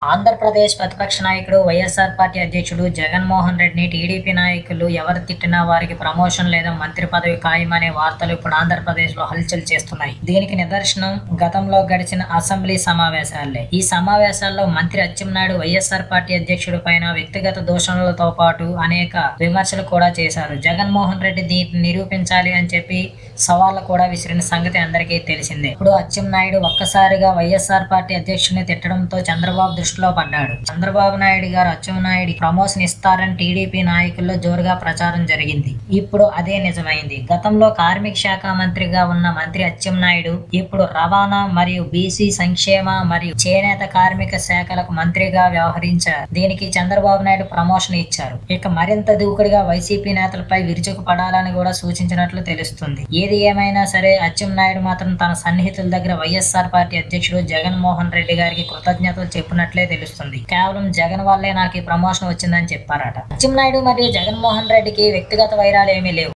ఆంధ్రప్రదేశ్ ప్రతిపక్ష నాయకుడు వైఎస్ఆర్ పార్టీ అధ్యక్షుడు జగన్మోహన్ రెడ్డిని టీడీపీ నాయకులు ఎవరు తిట్టినా వారికి ప్రమోషన్ లేదా మంత్రి పదవి ఖాయమనే వార్తలు ఇప్పుడు ఆంధ్రప్రదేశ్ లో హల్చల్ చేస్తున్నాయి దీనికి నిదర్శనం గతంలో గడిచిన అసెంబ్లీ సమావేశాలే ఈ సమావేశాల్లో మంత్రి అచ్చెన్నాయుడు వైఎస్ఆర్ పార్టీ అధ్యక్షుడి పైన వ్యక్తిగత దూషణలతో పాటు అనేక విమర్శలు కూడా చేశారు జగన్మోహన్ రెడ్డి దీన్ని నిరూపించాలి అని చెప్పి సవాళ్లు కూడా విసిరిన సంగతి అందరికీ తెలిసిందే ఇప్పుడు అచ్చెన్నాయుడు ఒక్కసారిగా వైఎస్ఆర్ పార్టీ అధ్యక్షుడిని తిట్టడంతో చంద్రబాబు దృష్టిలో పడ్డాడు చంద్రబాబు నాయుడు గారు అచ్చెన్నాయుడు ప్రమోషన్ ఇస్తారని టీడీపీ నాయకుల్లో జోరుగా ప్రచారం జరిగింది ఇప్పుడు అదే నిజమైంది గతంలో కార్మిక శాఖ మంత్రిగా ఉన్న మంత్రి అచ్చెన్నాయుడు ఇప్పుడు రవాణా మరియు బీసీ సంక్షేమ మరియు చేనేత కార్మిక శాఖలకు మంత్రిగా వ్యవహరించారు దీనికి చంద్రబాబు నాయుడు ప్రమోషన్ ఇచ్చారు ఇక మరింత దూకుడుగా వైసీపీ నేతలపై విరుచుకు పడాలని కూడా సూచించినట్లు తెలుస్తుంది ఏది ఏమైనా సరే అచ్చెన్నాయుడు మాత్రం తన సన్నిహితుల దగ్గర వైఎస్ఆర్ పార్టీ అధ్యక్షుడు జగన్మోహన్ రెడ్డి గారికి కృతజ్ఞతలు చెప్పినట్లే తెలుస్తుంది కేవలం జగన్ వల్లే నాకు ఈ ప్రమోషన్ వచ్చిందని చెప్పారట అచ్చెన్నాయుడు మరియు జగన్మోహన్ రెడ్డికి వ్యక్తిగత వైరాలు ఏమీ లేవు